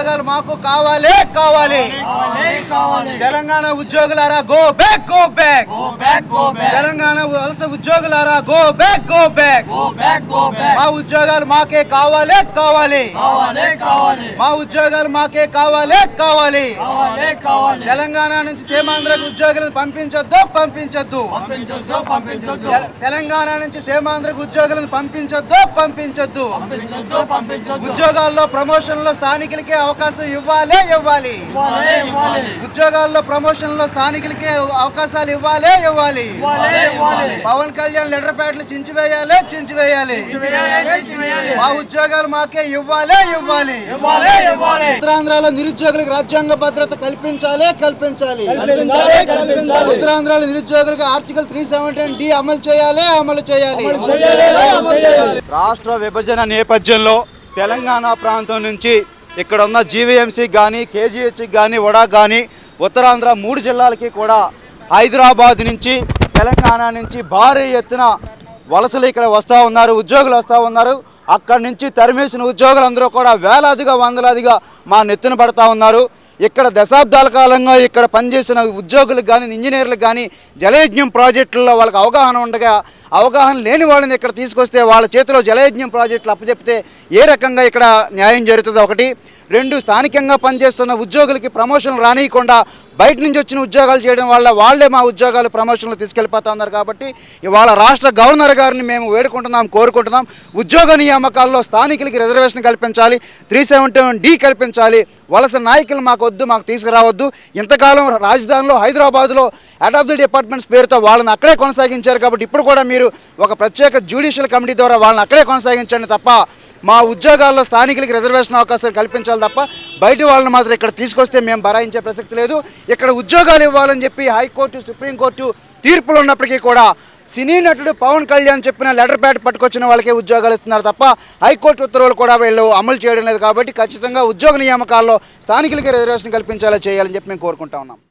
ఉద్యోగాలు మాకు కావాలి కావాలి కావాలి కావాలి తెలంగాణ ఉద్యోగులారా go back go back go back go back Telangana వలస ఉద్యోగులారా go back go back go back go back మా ఉద్యోగాలు మాకే కావాలి కావాలి కావాలి కావాలి మా ఉద్యోగాలు మాకే కావాలి కావాలి కావాలి కావాలి తెలంగాణ నుంచి సీమాంధ్రకు ఉద్యోగులను పంపించొద్దు పంపించొద్దు పంపించొద్దు పంపించొద్దు తెల- తెలంగాణ నుంచి సీమాంధ్రకు ఉద్యోగులను పంపించొద్దు పంపించొద్దు పంపించొద్దు పంపించొద్దు ఉద్యోగాల్లో ప్రమోషన్లో స్థానికులకి అవకాశం ఇవ్వాలి ఇవ్వాలి ఇవ్వాలి ఇవ్వాలి ఉద్యోగాల్లో ప్రమోషన్లో స్థానికులకి అవకాశాలు ఇవ్వాలి ఇవ్వాలి ఇవ్వాలి ఇవ్వాలి పవన్ కళ్యాణ్ లెటర్ ప్యాడ్లు చించివేయాలి చించివేయాలి చేయాలి చేయాలి మా ఉద్యోగాలు మాకే ఇవ్వాలి ఇవ్వాలి ఇవ్వాలి ఇవ్వాలి ఉత్తరాంధ్రలో నిరుద్యోగులకు రాజ్యాంగ భద్రత కల్పించాలి కల్పించాలి కల్పించాలి కల్పించాలి ఉత్తరాంధ్రలో నిరుద్యోగులకు ఆర్టికల్ త్రీ సెవెంటీన్ డి అమలు చేయాలి అమలు చేయాలి రాష్ట్ర విభజన నేపథ్యంలో తెలంగాణ ప్రాంతం నుంచి ఇక్కడ ఉన్న జీవీఎంసీకి కానీ కేజీహెచ్కి కానీ వడా కానీ ఉత్తరాంధ్ర మూడు జిల్లాలకి కూడా హైదరాబాద్ నుంచి తెలంగాణ నుంచి భారీ ఎత్తున వలసలు ఇక్కడ వస్తూ ఉన్నారు ఉద్యోగులు వస్తూ ఉన్నారు అక్కడి నుంచి తరిమేసిన ఉద్యోగులందరూ కూడా వేలాదిగా వందలాదిగా మా నెత్తున పడతా ఉన్నారు ఇక్కడ దశాబ్దాల కాలంగా ఇక్కడ పనిచేసిన ఉద్యోగులకు కానీ ఇంజనీర్లకు కానీ జలయజ్ఞం ప్రాజెక్టుల్లో వాళ్ళకి అవగాహన ఉండగా అవగాహన లేని వాళ్ళని ఇక్కడ తీసుకొస్తే వాళ్ళ చేతిలో జలయజ్ఞం ప్రాజెక్టులు అప్పచెప్తే ఏ రకంగా ఇక్కడ న్యాయం జరుగుతుందో ఒకటి రెండు స్థానికంగా పనిచేస్తున్న ఉద్యోగులకి ప్రమోషన్లు రానియకుండా బయట నుంచి వచ్చిన ఉద్యోగాలు చేయడం వల్ల వాళ్ళే మా ఉద్యోగాలు ప్రమోషన్లు తీసుకెళ్ళిపోతా ఉన్నారు కాబట్టి ఇవాళ రాష్ట్ర గవర్నర్ గారిని మేము వేడుకుంటున్నాం కోరుకుంటున్నాం ఉద్యోగ నియామకాల్లో స్థానికులకి రిజర్వేషన్ కల్పించాలి త్రీ సెవెంటీ డి కల్పించాలి వలస నాయకులు మాకు వద్దు మాకు తీసుకురావద్దు ఇంతకాలం రాజధానిలో హైదరాబాద్లో హెడ్ ఆఫ్ ది డిపార్ట్మెంట్స్ పేరుతో వాళ్ళని అక్కడే కొనసాగించారు కాబట్టి ఇప్పుడు కూడా మీరు ఒక ప్రత్యేక జ్యుడిషియల్ కమిటీ ద్వారా వాళ్ళని అక్కడే కొనసాగించండి తప్ప మా ఉద్యోగాల్లో స్థానికులకి రిజర్వేషన్ అవకాశాలు కల్పించాలి తప్ప బయట వాళ్ళని మాత్రం ఇక్కడ తీసుకొస్తే మేము బరాయించే ప్రసక్తి లేదు ఇక్కడ ఉద్యోగాలు ఇవ్వాలని చెప్పి హైకోర్టు సుప్రీంకోర్టు తీర్పులు ఉన్నప్పటికీ కూడా సినీ నటుడు పవన్ కళ్యాణ్ చెప్పిన లెటర్ ప్యాడ్ పట్టుకొచ్చిన వాళ్ళకే ఉద్యోగాలు ఇస్తున్నారు తప్ప హైకోర్టు ఉత్తర్వులు కూడా వీళ్ళు అమలు చేయడం లేదు కాబట్టి ఖచ్చితంగా ఉద్యోగ నియామకాల్లో స్థానికులకి రిజర్వేషన్ కల్పించాలో చేయాలని చెప్పి మేము కోరుకుంటా ఉన్నాం